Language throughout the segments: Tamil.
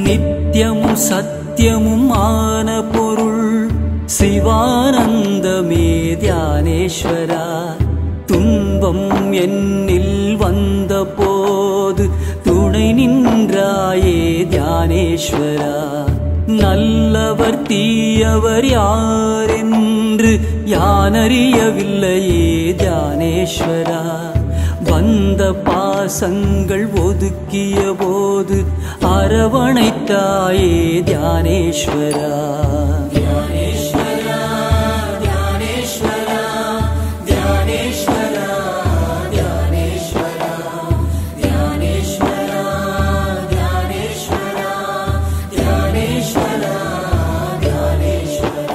நித்தியமும் சத்தியமும் ஆன பொருள் சிவானந்தமே தியானேஸ்வரா துன்பம் என்னில் வந்த போது துணை நின்றாயே தியானேஸ்வரா நல்லவர் தீயவர் யாரென்று யானறியவில்லையே தியானேஸ்வரா வந்த பாசங்கள் ஒதுக்கிய போது அரவணைத்தாயே தியானேஸ்வரா தியானேஸ்வரா தியானேஸ்வரா தியானேஸ்வரா தியானேஸ்வரா தியானேஸ்வரா தியானேஸ்வரா தியானேஸ்வரா தியானேஸ்வரா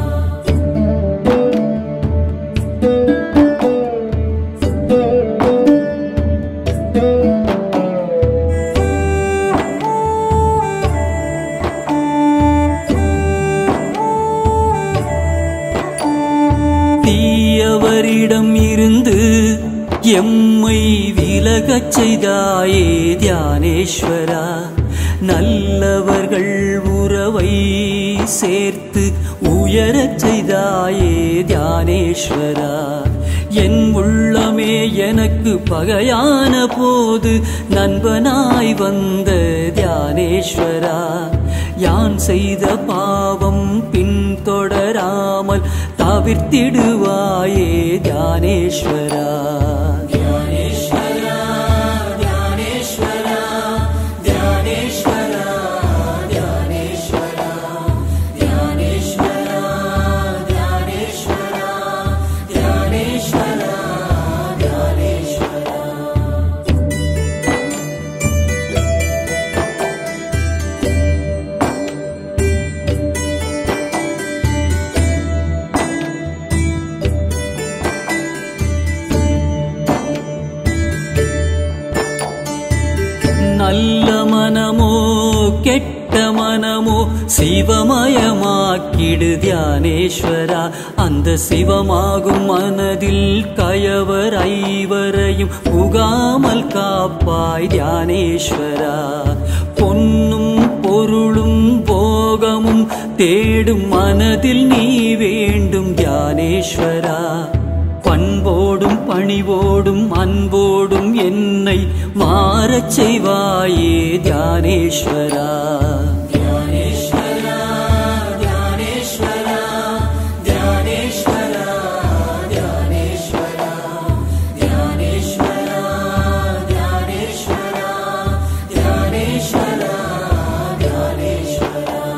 தீயவரிடம் இருந்து எம்மை விலகச் செய்தாயே தியானேஸ்வரா நல்லவர்கள் உறவை சேர்த்து உயரச் செய்தாயே தியானேஸ்வரா என் உள்ளமே எனக்கு பகையான போது நண்பனாய் வந்த தியானேஸ்வரா யான் செய்த பாவம் பின்தொடராமல் தவிர்த்திடுவாயே தியானேஸ்வரா தியானேஸ்வரா தியானேஸ்வரா தியானேஸ்வரா தியானேஸ்வரா தியானேஸ்வரா தியானேஸ்வரா தியானேஸ்வரா தியானேஸ்வரா நல்ல மனமோ கெட்ட மனமோ சிவமயமாக்கிடு தியானேஸ்வரா அந்த சிவமாகும் மனதில் கயவர் ஐவரையும் புகாமல் காப்பாய் தியானேஸ்வரா பொன்னும் பொருளும் போகமும் தேடும் மனதில் நீ வேண்டும் தியானேஸ்வரா பண்போடும் பணிவோடும் அன்போடும் என்னை மாறச் செய்வாயே தியானேஸ்வரா தியானேஸ்வரா தியானேஸ்வரா தியானேஸ்வரா தியானேஸ்வரா தியானேஸ்வரா தியானேஸ்வரா தியானேஸ்வரா தியானேஸ்வரா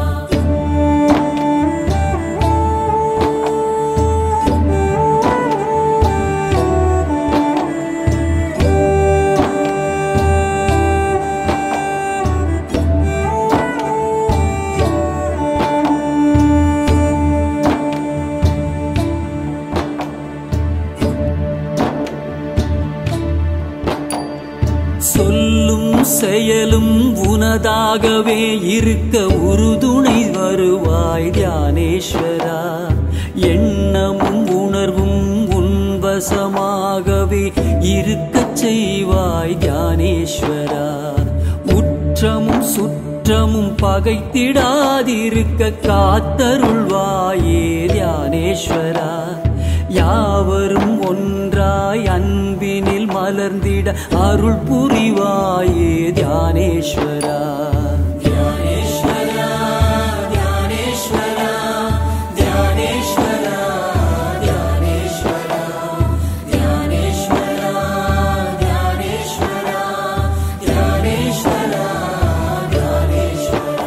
சொல்லும் செயலும் உனதாகவே இருக்க உறுதுணை வருவாய் தியானேஸ்வரா எண்ணமும் உணர்வும் உன்வசமாகவே இருக்கச் செய்வாய் தியானேஸ்வரா உற்றமும் சுற்றமும் பகைத்திடாதிருக்க காத்தருள்வாயே தியானேஸ்வரா யாவரும் ஒன்றாய் அன்பினில் மலர்ந்திட அருள் புரிவாயே தியானேஸ்வரா தியானேஸ்வரா தியானேஸ்வரா தியானேஸ்வரா தியானேஸ்வரா தியானேஸ்வரா தியானேஸ்வரா தியானேஸ்வரா தியானேஸ்வரா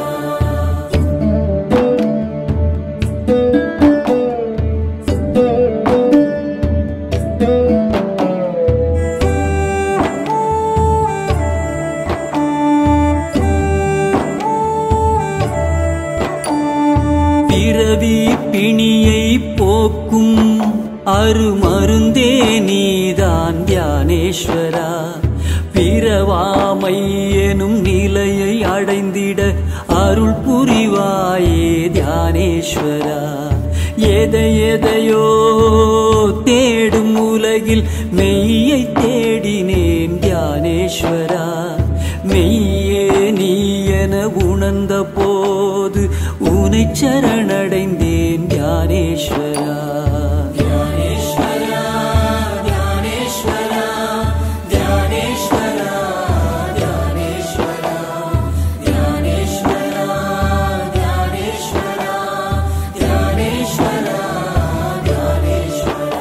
பிறவி பிணியை போக்கும் அருமருந்தே நீதான் தியானேஸ்வரா பிறவாமை எனும் நிலையை அடைந்திட அருள் புரிவாயே தியானேஸ்வரா எதை எதையோ தேடும் உலகில் மெய்யை தேடினேன் தியானேஸ்வரா மெய்யே நீ என சேர்த்தென உணர்ந்த போது உனை சரணடைந்தேன் தியானேஸ்வரா தியானேஸ்வரா தியானேஸ்வரா தியானேஸ்வரா தியானேஸ்வரா தியானேஸ்வரா தியானேஸ்வரா தியானேஸ்வரா தியானேஸ்வரா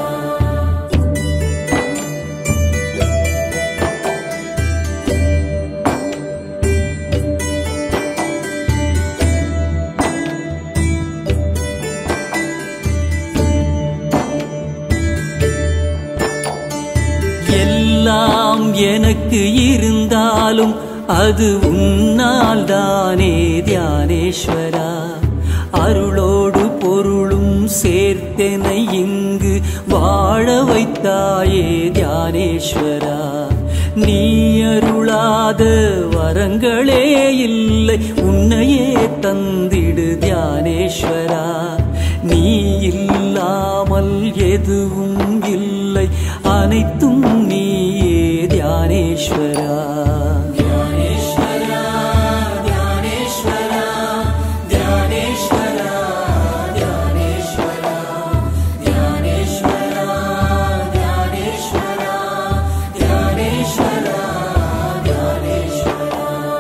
எல்லாம் எனக்கு இருந்தாலும் அது உன்னால் தானே தியானேஸ்வரா அருளோடு பொருளும் சேர்த்தெனை இங்கு வாழ வைத்தாயே தியானேஸ்வரா நீ அருளாத வரங்களே இல்லை உன்னையே தந்திடு தியானேஸ்வரா நீ இல்லாமல் எதுவும் இல்லை அனைத்தும் நீயே தியானேஸ்வரா தியானேஸ்வரா தியானேஸ்வரா தியானேஸ்வரா தியானேஸ்வரா தியானேஸ்வரா தியானேஸ்வரா தியானேஸ்வரா தியானேஸ்வரா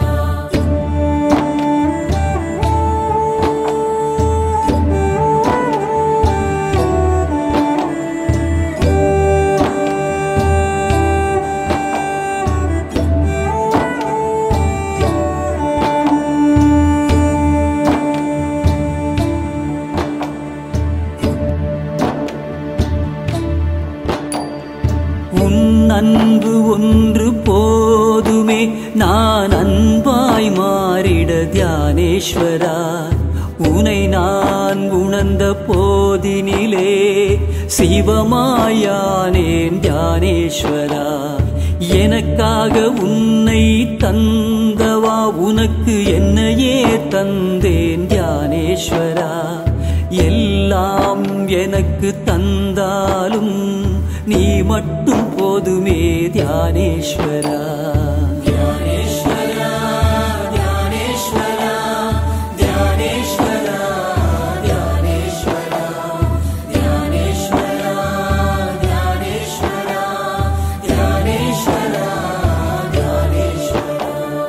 உன் அன்பு ஒன்று போதுமே நான் அன்பாய் மாறிட தியானேஸ்வரா உனை நான் உணர்ந்த போதினிலே சிவமாயானேன் தியானேஸ்வரா எனக்காக உன்னை தந்தவா உனக்கு என்னையே தந்தேன் தியானேஸ்வரா எல்லாம் எனக்கு தந்தாலும் நீ மட்டும் போதுமே தியானேஸ்வரா தியானேஸ்வரா தியானேஸ்வரா தியானேஸ்வரா தியானேஸ்வரா தியானேஸ்வரா தியானேஸ்வரா தியானேஸ்வரா தியானேஸ்வரா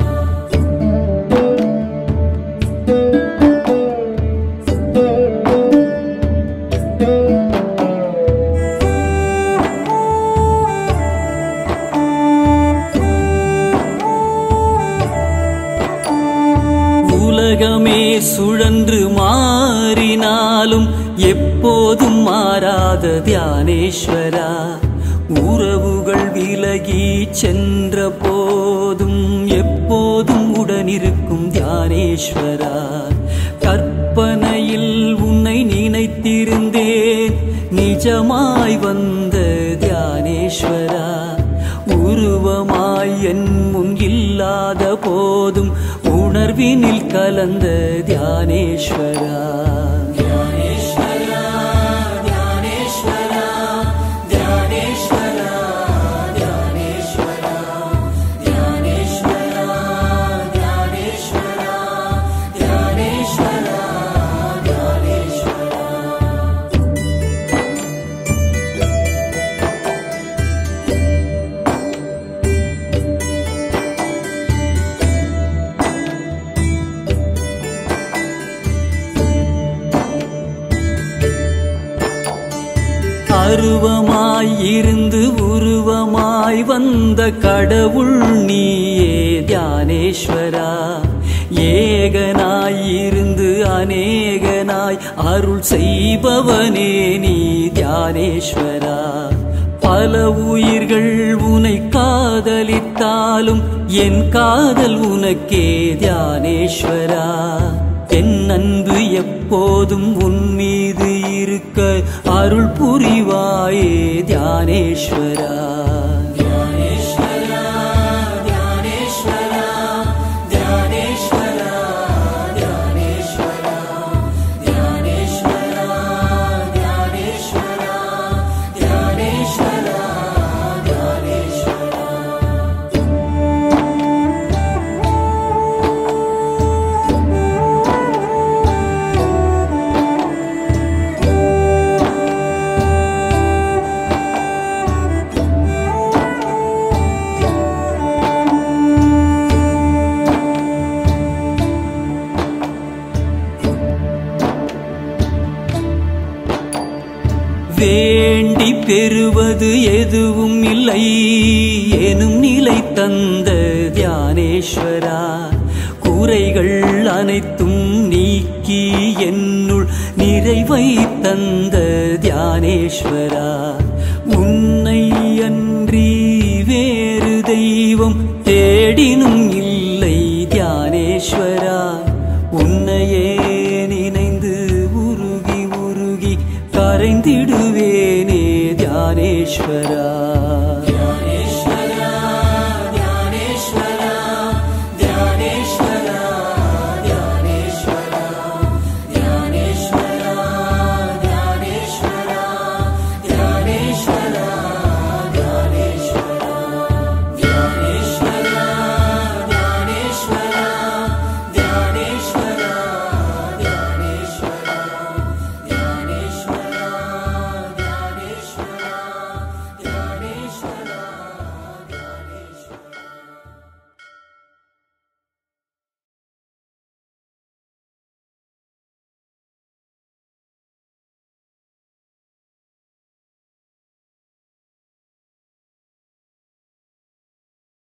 உலகமே சுழன்று மாறினாலும் எப்போதும் மாறாத தியானேஸ்வரா உறவுகள் விலகி சென்ற போதும் எப்போதும் உடனிருக்கும் தியானேஸ்வரா கற்பனையில் உன்னை நினைத்திருந்தேன் நிஜமாய் வந்த தியானேஸ்வரா உருவமாய் என் முன் இல்லாத போதும் உணர்வினில் கலந்த தியானேஸ்வரா தியானேஸ்வரா தியானேஸ்வரா தியானேஸ்வரா தியானேஸ்வரா தியானேஸ்வரா தியானேஸ்வரா தியானேஸ்வரா தியானேஸ்வரா அருவமாய் இருந்து உருவமாய் வந்த கடவுள் நீயே தியானேஸ்வரா ஏகனாய் இருந்து அநேகனாய் அருள் செய்பவனே நீ தியானேஸ்வரா பல உயிர்கள் உனை காதலித்தாலும் என் காதல் உனக்கே தியானேஸ்வரா என் அன்பு எப்போதும் உன் மீது இருக்க அருள் புரிவாயே தியானேஸ்வரா தியானேஸ்வரா தியானேஸ்வரா தியானேஸ்வரா தியானேஸ்வரா தியானேஸ்வரா தியானேஸ்வரா தியானேஸ்வரா தியானேஸ்வரா வேண்டி பெறுவது எதுவும் இல்லை எனும் நிலை தந்த தியானேஸ்வரா குறைகள் அனைத்தும் நீக்கி என்னுள் நிறைவை தந்த தியானேஸ்வரா உன்னை அன்றி வேறு தெய்வம் தேடினும் இல்லை தியானேஸ்வரா உன்னையே நினைந்து உருகி உருகி கரைந்திடுவேனே தியானேஸ்வரா